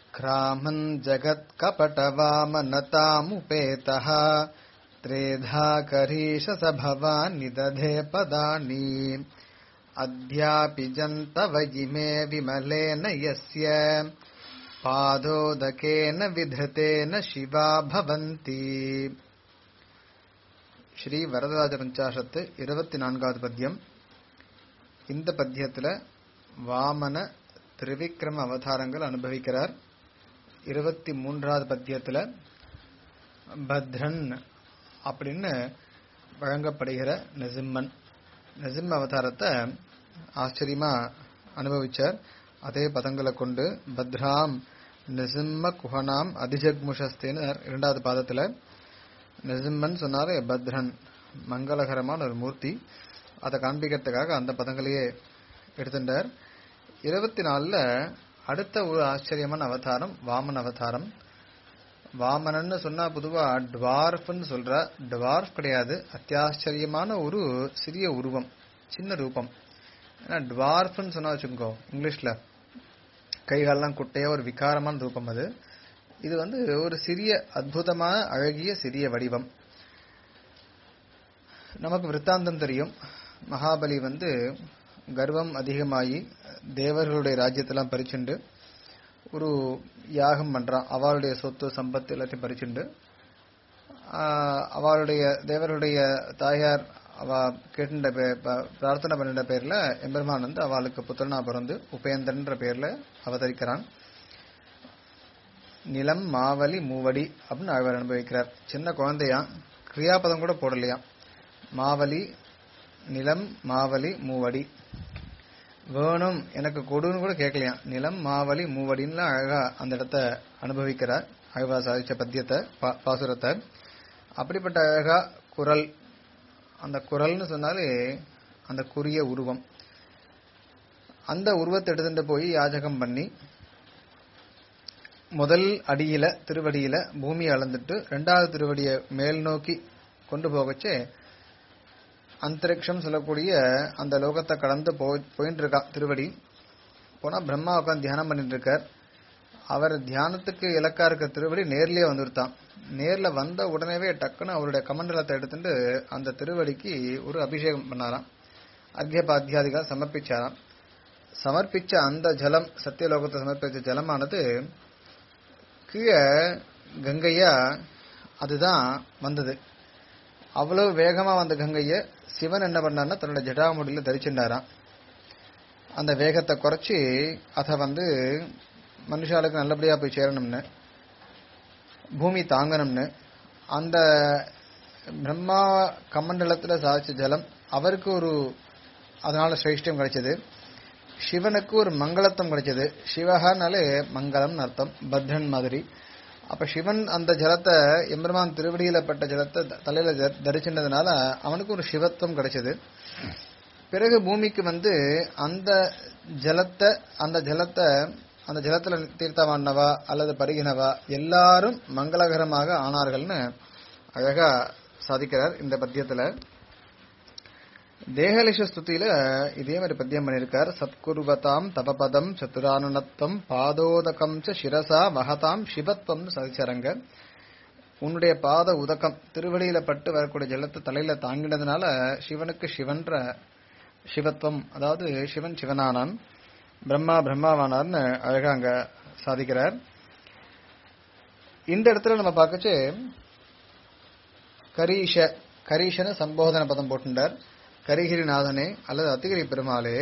क्रामन् जगत्कपटवामनतामुपेतः त्रेधा करीश स भवान् निदधे पदानि अद्यापि जन्तव इमे विमलेन यस्य पादोदकेन विधृतेन शिवा भवन्ति ஸ்ரீ வரதராஜ பஞ்சாசத்து இருபத்தி நான்காவது பத்தியம் இந்த பத்தியத்துல வாமன திரிவிக்ரம அவதாரங்கள் அனுபவிக்கிறார் இருபத்தி மூன்றாவது பத்தியத்துல பத்ரன் அப்படின்னு வழங்கப்படுகிற நெசிம்மன் நெசிம்ம அவதாரத்தை ஆச்சரியமா அனுபவிச்சார் அதே பதங்களை கொண்டு பத்ராம் நிசிம்ம குஹனாம் அதிஜக்முஷஸ்தேன்னு இரண்டாவது பாதத்துல நெசிம்மன் சொன்னாரு பத்ரன் மங்களகரமான ஒரு மூர்த்தி அதை காண்பிக்கிறதுக்காக அந்த பதங்களையே எடுத்துட்டார் இருபத்தி நாலுல அடுத்த ஒரு ஆச்சரியமான அவதாரம் வாமன் அவதாரம் வாமனன்னு சொன்னா பொதுவா டுவார்ஃப்னு சொல்ற டுவார்ஃப் கிடையாது அத்தியாச்சரியமான ஒரு சிறிய உருவம் சின்ன ரூபம் ஏன்னா டுவார்ஃப்னு சொன்னா வச்சுக்கோ இங்கிலீஷ்ல கைகாலெல்லாம் குட்டையா ஒரு விகாரமான ரூபம் அது இது வந்து ஒரு சிறிய அற்புதமான அழகிய சிறிய வடிவம் நமக்கு விற்த்தாந்தம் தெரியும் மகாபலி வந்து கர்வம் அதிகமாகி தேவர்களுடைய ராஜ்யத்தெல்லாம் பறிச்சுண்டு ஒரு யாகம் பண்றான் அவளுடைய சொத்து சம்பத்து எல்லாத்தையும் பறிச்சுண்டு அவளுடைய தேவருடைய தாயார் அவ கேட்டுண்ட பிரார்த்தனை பண்ணிட்ட பேர்ல எம்பெருமான் வந்து அவளுக்கு புத்திரனா பிறந்து உபேந்திரன்ற பேர்ல அவதரிக்கிறான் நிலம் மாவலி மூவடி அப்படின்னு அவர் அனுபவிக்கிறார் சின்ன குழந்தையா கிரியாபதம் கூட போடலையா மாவலி நிலம் மாவலி மூவடி வேணும் எனக்கு கொடுன்னு கூட கேட்கலையா நிலம் மாவலி மூவடின்னு அழகா அந்த இடத்த அனுபவிக்கிறார் அழகா சாதிச்ச பத்தியத்தை பாசுரத்தை அப்படிப்பட்ட அழகா குரல் அந்த குரல்னு சொன்னாலே அந்த குறிய உருவம் அந்த உருவத்தை எடுத்துட்டு போய் யாஜகம் பண்ணி முதல் அடியில திருவடியில பூமியை அளந்துட்டு ரெண்டாவது திருவடியை மேல் நோக்கி கொண்டு போகச்சே அந்தரிக்ஷம் சொல்லக்கூடிய அந்த லோகத்தை கடந்து போயிட்டு இருக்கா திருவடி போனா பிரம்மா உட்காந்து தியானம் பண்ணிட்டு இருக்கார் அவர் தியானத்துக்கு இலக்கா இருக்க திருவடி நேர்லயே வந்துருத்தான் நேர்ல வந்த உடனேவே டக்குன்னு அவருடைய கமண்டலத்தை எடுத்துட்டு அந்த திருவடிக்கு ஒரு அபிஷேகம் பண்ணாராம் அர்க்கிய பாத்தியாதிகள் சமர்ப்பிச்சாராம் சமர்ப்பிச்ச அந்த ஜலம் சத்தியலோகத்தை சமர்ப்பிச்ச ஜலமானது கீழே கங்கையா அதுதான் வந்தது அவ்வளவு வேகமா வந்த கங்கைய சிவன் என்ன பண்ணார்னா தன்னோட ஜடாமுடியில தரிச்சுட்டாராம் அந்த வேகத்தை குறைச்சி அதை வந்து மனுஷாளுக்கு நல்லபடியா போய் சேரணும்னு பூமி தாங்கணும்னு அந்த பிரம்மா கமண்டலத்துல சாதிச்ச ஜலம் அவருக்கு ஒரு அதனால சிரேஷ்டம் கிடைச்சது சிவனுக்கு ஒரு மங்களத்தம் கிடைச்சது சிவகானாலே மங்களம்னு அர்த்தம் பத்ரன் மாதிரி அப்ப சிவன் அந்த ஜலத்தை எம்பெருமான் திருவடியில பட்ட ஜலத்தை தலையில தரிச்சின்றதுனால அவனுக்கு ஒரு சிவத்துவம் கிடைச்சது பிறகு பூமிக்கு வந்து அந்த ஜலத்தை அந்த ஜலத்தை அந்த ஜலத்துல தீர்த்தமானவா அல்லது பருகினவா எல்லாரும் மங்களகரமாக ஆனார்கள்னு அழகா சாதிக்கிறார் இந்த பத்தியத்துல தேகலிஷ ஸ்துதியில இதே மாதிரி பத்தியம் பண்ணியிருக்கார் சத்குருவதாம் தபபதம் சத்துரானனத்தம் பாதோதகம் ச சிரசா வகதாம் சிவத்வம் சாதிச்சாரங்க உன்னுடைய பாத உதகம் திருவடியில பட்டு வரக்கூடிய ஜலத்தை தலையில தாங்கினதுனால சிவனுக்கு சிவன்ற சிவத்வம் அதாவது சிவன் சிவனானான் பிரம்மா பிரம்மாவானார்னு அழகா அங்க சாதிக்கிறார் இந்த இடத்துல நம்ம பார்க்கச்சு கரீஷ கரீஷன சம்போதன பதம் போட்டுட்டார் கரிகிரிநாதனே அல்லது அத்திகிரி பெருமாளே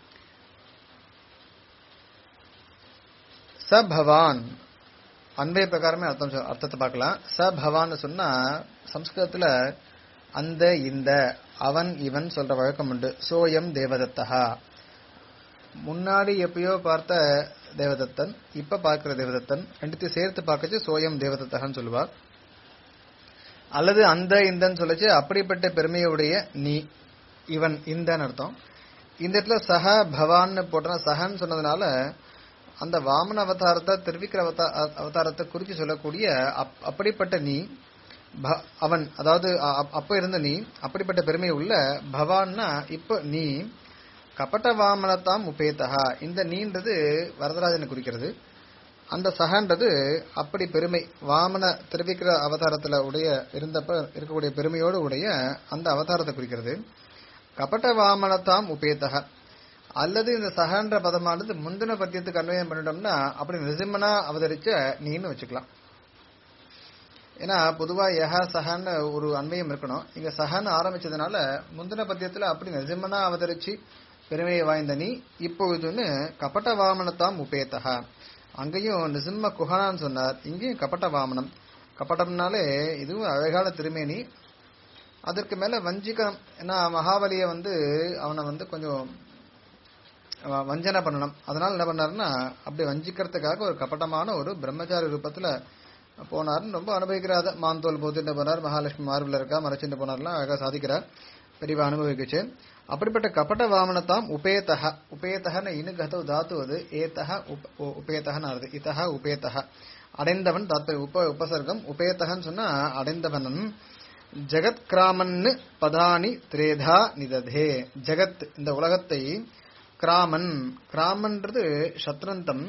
ச பவான் அன்பை பிரகாரமே அர்த்தம் அர்த்தத்தை பார்க்கலாம் ச பவான்னு சொன்னா சம்ஸ்கிருதத்துல அந்த இந்த அவன் இவன் சொல்ற வழக்கம் உண்டு சோயம் தேவதத்தகா முன்னாடி எப்பயோ பார்த்த தேவதத்தன் இப்ப பார்க்கிற தேவதத்தன் ரெண்டுத்தையும் சேர்த்து பார்க்கச்சு சோயம் தேவதத்தகன்னு சொல்லுவார் அல்லது அந்த இந்தன்னு சொல்லச்சு அப்படிப்பட்ட பெருமையுடைய நீ இவன் இந்தன்னு அர்த்தம் இந்த இடத்துல சஹ பவான்னு போட்டனா சஹன்னு சொன்னதுனால அந்த வாமன அவதாரத்தை திருவிக்கிர அவதா அவதாரத்தை குறித்து சொல்லக்கூடிய அப்படிப்பட்ட நீ அவன் அதாவது அப்ப இருந்த நீ அப்படிப்பட்ட பெருமை உள்ள பவான்னா இப்ப நீ கபட்ட வாமனத்தாம் உபேத்தகா இந்த நீன்றது வரதராஜனை குறிக்கிறது அந்த சகன்றது அப்படி பெருமை வாமன திருவிக்கிர அவதாரத்துல உடைய இருந்தப்ப இருக்கக்கூடிய பெருமையோடு உடைய அந்த அவதாரத்தை குறிக்கிறது கபட வாமனத்தாம் உபேதக அல்லது இந்த சகன்ற பதமானது முந்தின பத்தியத்துக்கு அன்வயம் பண்ணிட்டோம்னா அப்படி நிசிம்மனா அவதரிச்ச நீன்னு வச்சுக்கலாம் ஏன்னா பொதுவா யஹ சஹன்னு ஒரு அன்வயம் இருக்கணும் இங்க சஹன்னு ஆரம்பிச்சதுனால முந்தின பத்தியத்துல அப்படி நிசிம்மனா அவதரிச்சு பெருமையை வாய்ந்த நீ இப்பொழுதுன்னு கபட வாமனத்தாம் உபேதக அங்கேயும் நிசிம்ம குஹனான்னு சொன்னார் இங்கேயும் கபட வாமனம் கபடம்னாலே இதுவும் அழகான திருமேனி அதற்கு மேல வஞ்சிகம் ஏன்னா மகாபலிய வந்து அவனை வந்து கொஞ்சம் வ- வஞ்சனை பண்ணணும் அதனால என்ன பண்ணாருன்னா அப்படி வஞ்சிக்கிறதுக்காக ஒரு கபட்டமான ஒரு பிரம்மச்சாரி ரூபத்துல போனாருன்னு ரொம்ப அனுபவிக்கிறாத மாந்தோல் போத்துட்டு போனார் மகாலட்சுமி மார்பில் இருக்கா மறைச்சிட்டு போனார்லாம் அழகா சாதிக்கிறார் பெரியவா அனுபவிக்குச்சு அப்படிப்பட்ட கபட வாமனத்தாம் உபேதக உபேதகன இனுகதோ தாத்து அது ஏதக உப- உ- உபேதகன்னு ஆறுது இதக உபேதக அடைந்தவன் தாத்பரிய உப உபசர்க்கம் உபேதகன்னு சொன்னா அடைந்தவனன் ஜெகத் கிராமன்னு பதானி திரேதா நிததே ஜெகத் இந்த உலகத்தை கிராமன் கிராமன்றது சத்ரந்தம்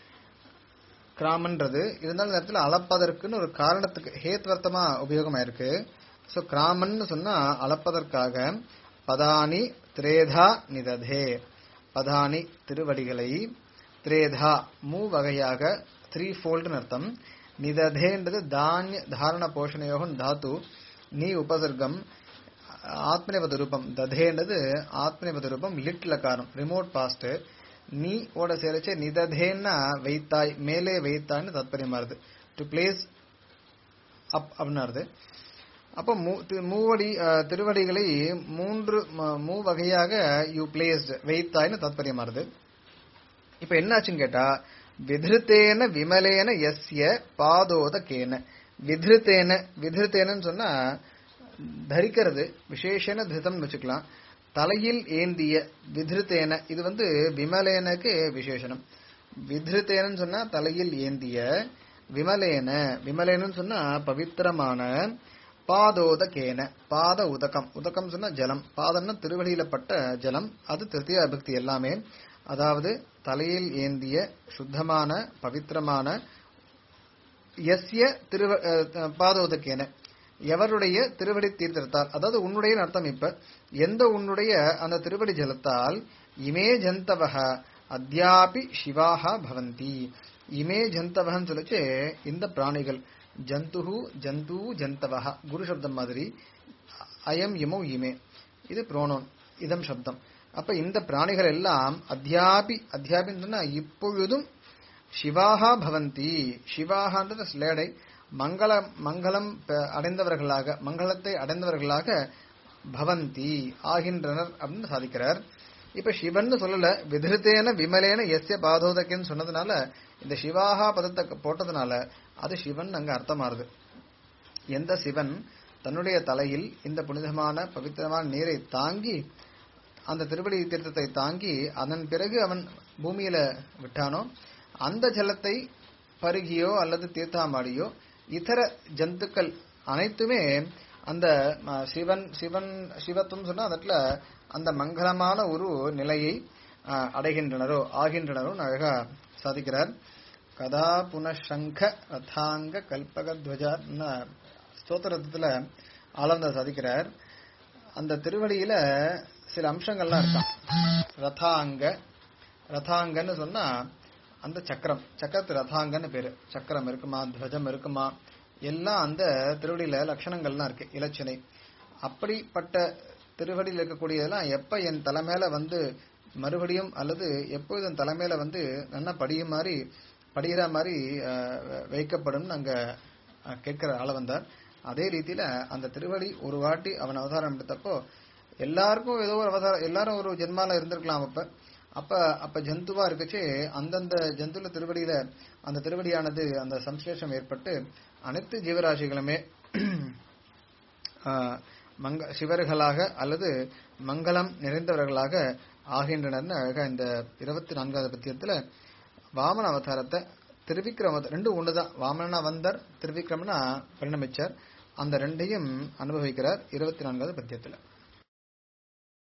கிராமன்றது இருந்தாலும் இந்த இடத்துல அளப்பதற்குன்னு ஒரு காரணத்துக்கு ஹேத்வர்த்தமா உபயோகமாயிருக்கு சோ கிராமன்னு சொன்னா அளப்பதற்காக பதானி திரேதா நிததே பதானி திருவடிகளை திரேதா மூ வகையாக த்ரீ ஃபோல்டுன்னு அர்த்தம் நிததேன்றது தானிய தாரண போஷணயோகம் தாத்து நீ உபசர்க்கம் ஆத்மநேபத ரூபம் ததேன்றது ஆத்மநேபத ரூபம் லிட் லகாரம் ரிமோட் பாஸ்ட் நீ ஓட சேரச்சே நிததேன்னா வைத்தாய் மேலே வைத்தாய்னு தாத்பரியமா வருது டு பிளேஸ் அப் அப்படின்னு வருது அப்போ மூ- தி- மூவடி அஹ், திருவடிகளை மூன்று ம- மூ வகையாக யூ பிளேஸ்ட் வைத்தாய்னு தாத்பரியமா வருது இப்ப என்னாச்சுன்னு கேட்டா விதிருத்தேன விமலேன எஸ்ய பாதோதகேன விதிருத்தேன விதிருத்தேனன்னு சொன்னா தரிக்கிறது விசேஷன திருத்தம்னு வச்சுக்கலாம் தலையில் ஏந்திய விதிருத்தேன இது வந்து விமலேனக்கு விசேஷனம் விதிருத்தேனன்னு சொன்னா தலையில் ஏந்திய விமலேன விமலேனன்னு சொன்னா பவித்திரமான பாதோதகேன பாத உதகம் உதகம் சொன்னா ஜலம் பாதம்னா திருவடியில பட்ட ஜலம் அது திருத்திய அபக்தி எல்லாமே அதாவது தலையில் ஏந்திய சுத்தமான பவித்திரமான எஸ்ய திருவ அஹ், பாதோதகேன எவருடைய திருவடி தீர்த்தத்தால் அதாவது உன்னுடைய அர்த்தம் இப்ப எந்த உன்னுடைய அந்த திருவடி ஜலத்தால் இமே ஜந்தவக அத்யாபி சிவாக பவந்தி இமே ஜந்தவகன்னு சொல்லிச்சு இந்த பிராணிகள் ஜந்துஹு ஜந்து ஜந்தவக குரு சப்தம் மாதிரி அயம் இமோ இமே இது புரோனோன் இதம் சப்தம் அப்ப இந்த பிராணிகள் எல்லாம் அத்தியாபி அத்தியாபின்னு சொன்னா இப்பொழுதும் சிவாகா பவந்தி சிவாகான்றது ஸ்லேடை மங்கள மங்களம் பெ- அடைந்தவர்களாக மங்களத்தை அடைந்தவர்களாக பவந்தி ஆகின்றனர் அப்படின்னு சாதிக்கிறார் இப்ப சிவன் சொல்லல விதிருத்தேன விமலேன எஸ்ய பாதோதக்கன்னு சொன்னதுனால இந்த சிவாகா பதத்தை போட்டதுனால அது சிவன் அங்க அர்த்தமாறுது எந்த சிவன் தன்னுடைய தலையில் இந்த புனிதமான பவித்திரமான நீரை தாங்கி அந்த திருவடி தீர்த்தத்தை தாங்கி அதன் பிறகு அவன் பூமியில விட்டானோ அந்த ஜலத்தை பருகியோ அல்லது தீர்த்தாமாடியோ இதர ஜந்துக்கள் அனைத்துமே அந்த ம, சிவன் சிவன் சிவத்துவம் சொன்னா அதுல அந்த மங்களமான ஒரு நிலையை அ, அடைகின்றனரோ ஆகின்றனரோ அழகா சாதிக்கிறார் கதா புனசங்க ரதாங்க கல்பகத்வஜார் ஸ்தோத்திரத்துல ஆளந்த சாதிக்கிறார் அந்த திருவடியில சில அம்சங்கள்லாம் இருக்கான் ரதாங்க ரதாங்கன்னு சொன்னா அந்த சக்கரம் சக்கரத்து ரதாங்கன்னு பேரு சக்கரம் இருக்குமா துவஜம் இருக்குமா எல்லாம் அந்த திருவடியில லட்சணங்கள்லாம் இருக்கு இலச்சினை அப்படிப்பட்ட திருவடியில் இருக்கக்கூடியதெல்லாம் எப்ப என் தலைமையில வந்து மறுபடியும் அல்லது எப்போது என் தலைமையில வந்து நல்லா படியும் மாதிரி படிகிற மாதிரி அஹ், வைக்கப்படும் அங்க அஹ், கேட்கிற ஆள வந்தார் அதே ரீதியில அந்த திருவடி ஒரு வாட்டி அவன் அவதாரம் எடுத்தப்போ எல்லாருக்கும் ஏதோ ஒரு அவதாரம் எல்லாரும் ஒரு ஜென்மால இருந்திருக்கலாம் அப்ப அப்ப அப்ப ஜந்துவா இருக்குச்சு அந்தந்த ஜந்துல திருவடியில அந்த திருவடியானது அந்த சம்ஸ்லேஷம் ஏற்பட்டு அனைத்து ஜீவராசிகளுமே ஆஹ், மங்க சிவர்களாக அல்லது மங்களம் நிறைந்தவர்களாக ஆகின்றனர்னு அழகா இந்த இருபத்தி நான்காவது பத்தியத்துல வாமன அவதாரத்தை திருவிக்ரம ரெண்டும் ஒண்ணுதான் வாமனா வந்தர் திருவிக்ரமனா பரிணமிச்சார் அந்த ரெண்டையும் அனுபவிக்கிறார் இருபத்தி நான்காவது பத்தியத்துல